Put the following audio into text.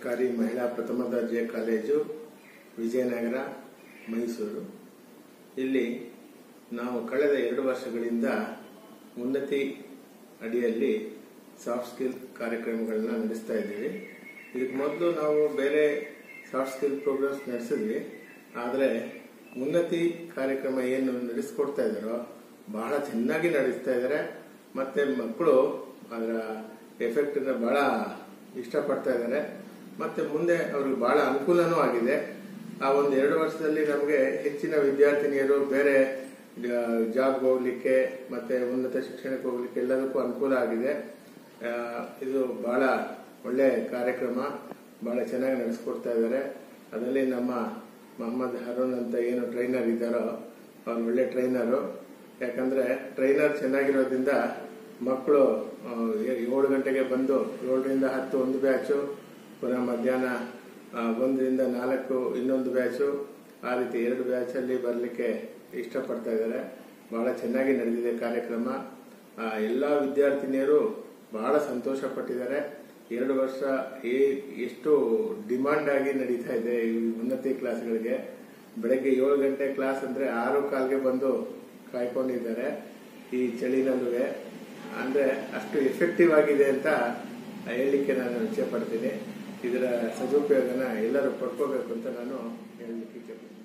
ಸರ್ಕಾರಿ ಮಹಿಳಾ ಪ್ರಥಮ ದರ್ಜೆ ಕಾಲೇಜು ವಿಜಯನಗರ ಮೈಸೂರು ಇಲ್ಲಿ ನಾವು ಕಳೆದ ಎರಡು ವರ್ಷಗಳಿಂದ ಉನ್ನತಿ ಅಡಿಯಲ್ಲಿ ಸಾಫ್ಟ್ ಸ್ಕಿಲ್ ಕಾರ್ಯಕ್ರಮಗಳನ್ನ ನಡೆಸ್ತಾ ಇದ್ದೀವಿ ಇದಕ್ಕೆ ಮೊದಲು ನಾವು ಬೇರೆ ಸಾಫ್ಟ್ ಸ್ಕಿಲ್ ಪ್ರೋಗ್ರಾಮ್ಸ್ ನಡೆಸಿದ್ವಿ ಆದರೆ ಉನ್ನತಿ ಕಾರ್ಯಕ್ರಮ ಏನು ನಡೆಸ್ಕೊಡ್ತಾ ಇದ್ದಾರೋ ಬಹಳ ಚೆನ್ನಾಗಿ ನಡೆಸ್ತಾ ಇದ್ದಾರೆ ಮತ್ತೆ ಮಕ್ಕಳು ಅದರ ಎಫೆಕ್ಟ್ ಬಹಳ ಇಷ್ಟಪಡ್ತಾ ಇದ್ದಾರೆ ಮತ್ತೆ ಮುಂದೆ ಅವ್ರಿಗೆ ಬಹಳ ಅನುಕೂಲನೂ ಆಗಿದೆ ಆ ಒಂದು ಎರಡು ವರ್ಷದಲ್ಲಿ ನಮಗೆ ಹೆಚ್ಚಿನ ವಿದ್ಯಾರ್ಥಿನಿಯರು ಬೇರೆ ಜಾಬ್ಗೆ ಹೋಗ್ಲಿಕ್ಕೆ ಮತ್ತೆ ಉನ್ನತ ಶಿಕ್ಷಣಕ್ಕೆ ಹೋಗ್ಲಿಕ್ಕೆ ಎಲ್ಲದಕ್ಕೂ ಅನುಕೂಲ ಆಗಿದೆ ಆ, ಇದು ಬಹಳ ಒಳ್ಳೆ ಕಾರ್ಯಕ್ರಮ ಬಹಳ ಚೆನ್ನಾಗಿ ನಡೆಸ್ಕೊಡ್ತಾ ಇದ್ದಾರೆ ಅದರಲ್ಲಿ ನಮ್ಮ ಮೊಹಮ್ಮದ್ ಹರೂನ್ ಅಂತ ಏನು ಟ್ರೈನರ್ ಇದ್ದಾರೋ ಅವ್ರು ಒಳ್ಳೆ ಟ್ರೈನರು ಯಾಕಂದ್ರೆ ಟ್ರೈನರ್ ಚೆನ್ನಾಗಿರೋದ್ರಿಂದ ಮಕ್ಕಳು ಆ, ಏಳು ಗಂಟೆಗೆ ಬಂದು ಏಳರಿಂದ ಹತ್ತು ಒಂದು ಬ್ಯಾಚು ಪುನಃ ಮಧ್ಯಾಹ್ನ ಆ, ಒಂದರಿಂದ ನಾಲ್ಕು ಇನ್ನೊಂದು ಬ್ಯಾಚು ಆ ರೀತಿ ಎರಡು ಬ್ಯಾಚ್ ಅಲ್ಲಿ ಬರಲಿಕ್ಕೆ ಇಷ್ಟಪಡ್ತಾ ಇದ್ದಾರೆ ಬಹಳ ಚೆನ್ನಾಗಿ ನಡೆದಿದೆ ಕಾರ್ಯಕ್ರಮ ಆ, ಎಲ್ಲಾ ವಿದ್ಯಾರ್ಥಿನಿಯರು ಬಹಳ ಸಂತೋಷ ಪಟ್ಟಿದ್ದಾರೆ ಎರಡು ವರ್ಷ ಏ- ಎಷ್ಟು ಡಿಮಾಂಡ್ ಆಗಿ ನಡೀತಾ ಇದೆ ಈ ಉನ್ನತಿ ಕ್ಲಾಸ್ಗಳಿಗೆ ಬೆಳಗ್ಗೆ ಏಳು ಗಂಟೆ ಕ್ಲಾಸ್ ಅಂದ್ರೆ ಆರು ಕಾಲ್ಗೆ ಬಂದು ಕಾಯ್ಕೊಂಡಿದ್ದಾರೆ ಈ ಚಳಿನಲ್ಲೂ ಅಂದ್ರೆ ಅಷ್ಟು ಎಫೆಕ್ಟಿವ್ ಆಗಿದೆ ಅಂತ ಹೇಳಲಿಕ್ಕೆ ನಾನು ಇಚ್ಛೆ ಪಡ್ತೀನಿ ಇದರ ಸದುಪಯೋಗನ ಎಲ್ಲರೂ ಪಡ್ಕೋಬೇಕು ಅಂತ ನಾನು ಹೇಳಲಿಕ್ಕೆ ಇಚ್ಛೆ ಪಡ್ತೀನಿ